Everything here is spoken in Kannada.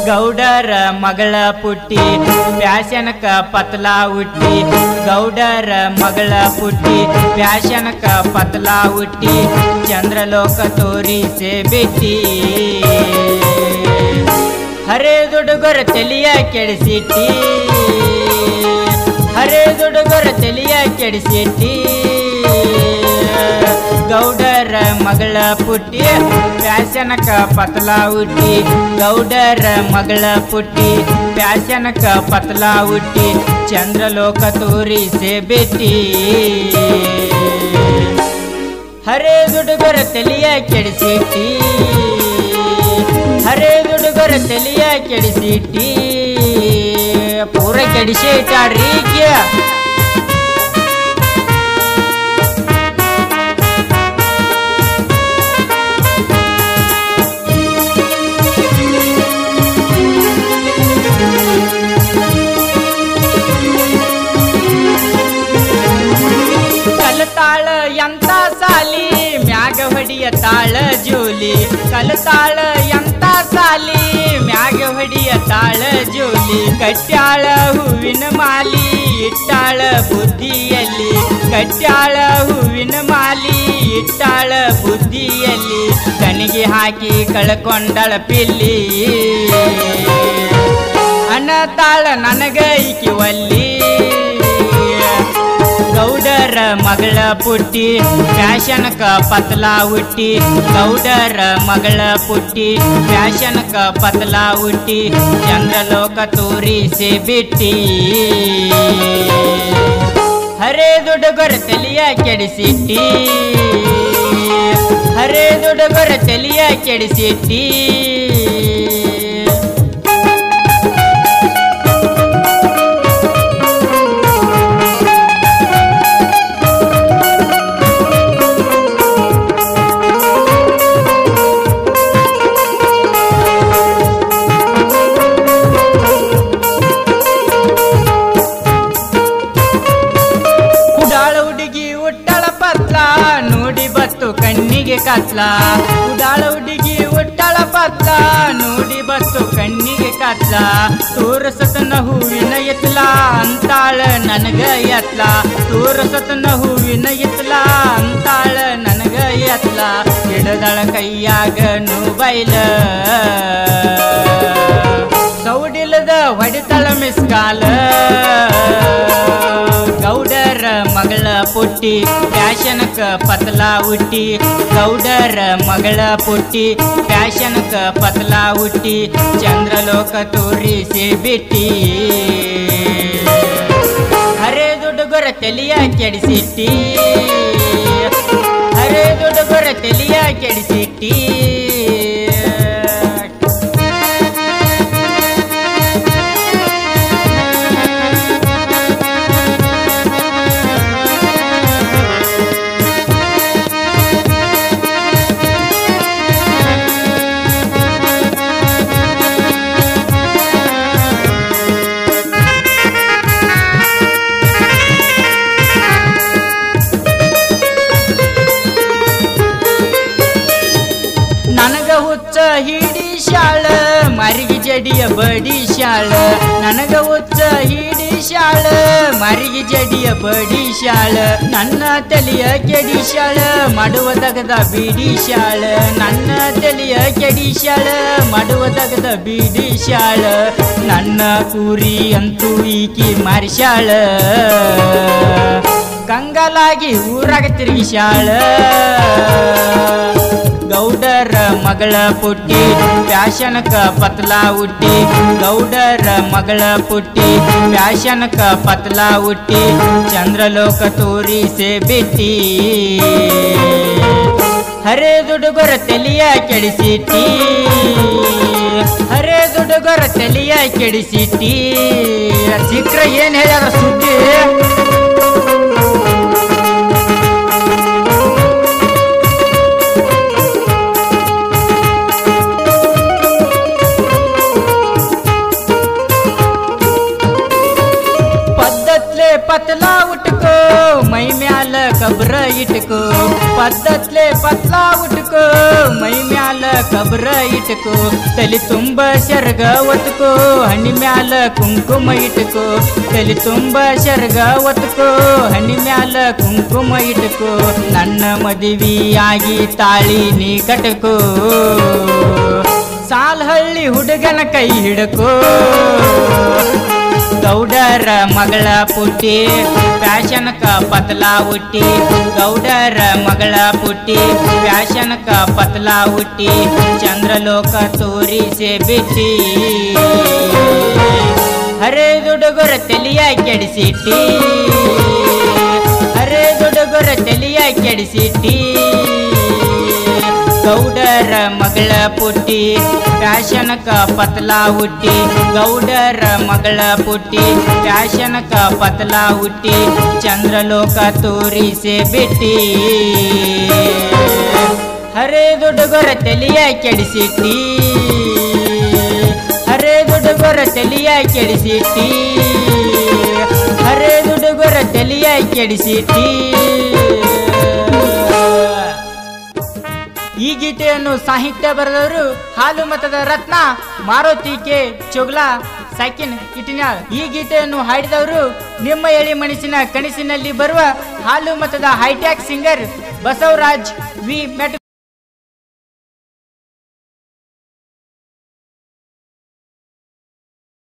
ಗೌಡರ ಮಗಳ ಪುಟ್ಟಿ ಪ್ಯಾಶನಕ ಪತ್ಲಾ ಹುಟ್ಟಿ ಗೌಡರ ಮಗಳ ಪುಟ್ಟಿ ಪ್ಯಾಶನಕ ಪತ್ಲಾ ಹುಟ್ಟಿ ಚಂದ್ರಲೋಕ ತೋರಿಸೆ ಬಿಟ್ಟಿ ಹರೇ ದುಡುಗರ ತಲಿಯ ಕೆಡಿಸಿಟ್ಟಿ ಹರೇ ದುಡುಗರ ತಲಿಯ ಕೆಡಿಸಿಟ್ಟಿ ಗೌಡರ ಮಗಳ ಪುಟ್ಟಿ ಪ್ಯಾಶನಕ ಪತ್ಲಾ ಹುಟ್ಟಿ ಗೌಡರ ಮಗಳ ಪುಟ್ಟಿ ಪ್ಯಾಶನಕ ಪತ್ಲಾ ಹುಟ್ಟಿ ಚಂದ್ರಲೋಕ ತೋರಿಸೆ ಬಿಟ್ಟಿ ಹರೇ ದುಡುಗರ ತಲಿಯ ಕೆಡಿಸಿಟ್ಟಿ ಹರೇ ದುಡುಗರ ತಲಿಯ ಕೆಡಿಸಿಟ್ಟಿ ಪೂರ ಕೆಡಿಸಿ ಇಟ್ಟಾಡ್ರಿ ಈಕೆ ಕಲತಾಳ ಎಂತ ಸಾಲಿ ಮ್ಯಾಗ ಹೊಡಿಯ ತಾಳ ಜೋಲಿ ಕಲತಾಳ ಎಂತ ಸಾಲಿ ಮ್ಯಾಗ ಹೊಡಿಯ ತಾಳ ಜೋಲಿ ಕಟ್ಯಾಳ ಹೂವಿನ ಮಾಲಿ ಇಟ್ಟಾಳ ಬುದ್ಧಿಯಲ್ಲಿ ಕಟ್ಯಾಳ ಹೂವಿನ ಮಾಲಿ ಇಟ್ಟಾಳ ಬುದ್ಧಿಯಲ್ಲಿ ಕಣಿಗೆ ಹಾಕಿ ಕಳ್ಕೊಂಡಳ ಪಿಲ್ಲಿ ಅನ್ನತಾಳ ನನಗ ಈಕಿ ಒಲ್ಲಿ ಗೌಡರ ಮಗಳ ಪುಟ್ಟಿ ಫ್ಯಾಷನ್ಕ ಪತ್ಲಾ ಹುಟ್ಟಿ ಗೌಡರ ಮಗಳ ಪುಟ್ಟಿ ಫ್ಯಾಷನ್ಕ ಪತ್ಲಾ ಹುಟ್ಟಿ ಚಂದ್ರಲೋಕ ತೋರಿಸಿ ಬಿಟ್ಟಿ ಹರೇ ದುಡುಗರ ತಲಿಯ ಕೆಡಿಸಿಟ್ಟಿ ಹರೇ ದುಡುಗರ ತಲಿಯ ಕೆಡಿಸಿಟ್ಟಿ ಉಡಾಳ ಹುಡುಗಿ ಉಟ್ಟಳ ಪತ್ಲ ನೋಡಿ ಬತ್ತು ಕಣ್ಣಿಗೆ ಕತ್ಲ ಉಡಾಳ ಹುಡುಗಿ ಉಟ್ಟಳ ಪತ್ಲ ನೋಡಿ ಬತ್ತು ಕಣ್ಣಿಗೆ ಕತ್ಲ ತೋರಸತನ ಹೂವಿನ ಎತ್ಲ ಅಂತಾಳ ನನಗ ಎತ್ಲ ತೋರಸತನ ಹೂವಿನ ಎತ್ಲ ಅಂತಾಳ ನನಗ ಎತ್ಲ ಹಿಡದಳ ಕೈಯಾಗ ಬೈಲ ಸೌಡಿಲ್ಲದ ಹೊಡಿತಳ ಮಿಸ್ಕಾಲ ಗೌಡರ ಮಗಳ ಪುಟ್ಟಿ ಫ್ಯಾಷನ್ಕ ಪತ್ಲಾ ಹುಟ್ಟಿ ಗೌಡರ ಮಗಳ ಪುಟ್ಟಿ ಫ್ಯಾಷನ್ಕ ಪತ್ಲಾ ಹುಟ್ಟಿ ಚಂದ್ರಲೋಕ ತೋರಿಸಿ ಬಿಟ್ಟಿ ಹರೇ ದುಡುಗರ ತಲಿಯ ಕೆಡಿಸಿಟ್ಟಿ ಹರೇ ದುಡುಗರ ತಲಿಯ ಕೆಡಿಸಿಟ್ಟಿ ನನಗ ಹುಚ್ಚ ಹಿಡಿ ಶಾಳ ಮರಿಗಿ ಜಡಿಯ ಬಡಿ ಶಾಳ ನನಗ ಹುಚ್ಚ ಹಿಡಿ ಶಾಳ ಮರಿಗಿ ಜಡಿಯ ಬಡಿ ಶಾಳ ನನ್ನ ತಲೆಯ ಕೆಡಿ ಶಾಳ ಮಾಡುವ ದಗದ ಬಿಡಿ ಶಾಳ ನನ್ನ ತಲೆಯ ಕೆಡಿ ಶಾಳ ಮಾಡುವ ದಗದ ಬಿಡಿ ಶಾಳ ನನ್ನ ಕೂರಿ ಅಂತೂ ಈಕಿ ಮಾರಿಶಾಳ ಕಂಗಲಾಗಿ ಊರಾಗ ತಿರುಗಿಶಾಳ ಗೌಡರ ಮಗಳ ಪುಟ್ಟಿ ಫ್ಯಾಷನ್ಕ ಪತ್ಲಾ ಹುಟ್ಟಿ ಗೌಡರ ಮಗಳ ಪುಟ್ಟಿ ಫ್ಯಾಷನ್ಕ ಪತ್ಲಾ ಹುಟ್ಟಿ ಚಂದ್ರಲೋಕ ತೋರಿಸೆ ಬಿಟ್ಟಿ ಹರೇ ದುಡುಗರ ತಲಿಯ ಕೆಡಿಸಿಟ್ಟಿ ಹರೇ ದುಡುಗರ ತಲಿಯ ಕೆಡಿಸಿಟ್ಟಿ ಸಿಕ್ರ ಏನ್ ಹೇಳ್ಯಾರ ಸುದ್ದಿ ಪದ್ಧತ್ಲೆ ಪತ್ ಪತ್ಲಾ ಉಟ್ಕೋ ಮೈ ಮ್ಯಾಲ ಕಬ್ರ ಇಟ್ಕೋ ಪದ್ದತ್ಲೆ ಪತ್ಲಾ ಉಟ್ಕೋ ಮೈ ಮ್ಯಾಲ ಕಬ್ರ ಇಟ್ಕೋ ತಲೆ ತುಂಬ ಶರ್ಗ ಒತ್ಕೋ ಹಣ್ಣಿ ಮ್ಯಾಲ ಕುಂಕುಮ ಇಟ್ಕೋ ತಲೆ ತುಂಬ ಶರ್ಗ ಒತ್ಕೋ ಹಣ್ಣಿ ಮ್ಯಾಲ ಕುಂಕುಮ ಇಟ್ಕೋ ನನ್ನ ಮದುವೆಯಾಗಿ ತಾಳಿ ನೀ ಕಟ್ಕೋ ಸಾಲ್ಹಳ್ಳಿ ಹುಡುಗನ ಕೈ ಹಿಡ್ಕೋ ಗೌಡರ ಮಗಳ ಪುಟ್ಟಿ ಫ್ಯಾಷನ್ಕ ಪತಲಾ ಹುಟ್ಟಿ ಗೌಡರ ಮಗಳ ಪುಟ್ಟಿ ಫ್ಯಾಷನ್ಕ ಪತಲಾ ಹುಟ್ಟಿ ಚಂದ್ರಲೋಕ ತೋರಿಸೆ ಬಿಟ್ಟಿ ಹರೇ ದುಡುಗರ ತಲಿಯ ಕೆಡಿಸಿಟ್ಟಿ ಹರೇ ದುಡುಗರ ತಲಿಯ ಕೆಡಿಸಿಟ್ಟಿ ಗೌಡರ ಮಗಳ ಪುಟ್ಟಿ ಫ್ಯಾಷನ್ಕ ಪತಲಾ ಹುಟ್ಟಿ ಗೌಡರ ಮಗಳ ಪುಟ್ಟಿ ಫ್ಯಾಷನ್ಕ ಪತಲಾ ಹುಟ್ಟಿ ಚಂದ್ರಲೋಕ ತೋರಿಸೆ ಬಿಟ್ಟಿ ಹರೇ ದುಡುಗರ ತಲಿಯ ಕೆಡಿಸಿಟ್ಟಿ ಹರೇ ದುಡುಗರ ತಲಿಯ ಕೆಡಿಸಿಟ್ಟಿ ಹರೇ ದುಡುಗರ ತಲಿಯ ಕೆಡಿಸಿಟ್ಟಿ ಈ ಗೀತೆಯನ್ನು ಸಾಹಿತ್ಯ ಬರೆದವರು ಹಾಲು ಮತದ ರತ್ನ ಮಾರುತಿ ಕೆ ಚೋಗ್ಲಾ ಸೈಕಿನ್ ಇಟಿನ್ಯಾಳ್ ಈ ಗೀತೆಯನ್ನು ಹಾಡಿದವರು ನಿಮ್ಮ ಎಳಿ ಮನಸ್ಸಿನ ಕನಸಿನಲ್ಲಿ ಬರುವ ಹಾಲು ಮತದ ಹೈಟ್ಯಾಕ್ ಸಿಂಗರ್ ಬಸವರಾಜ್ ವಿ ಮೆಟ್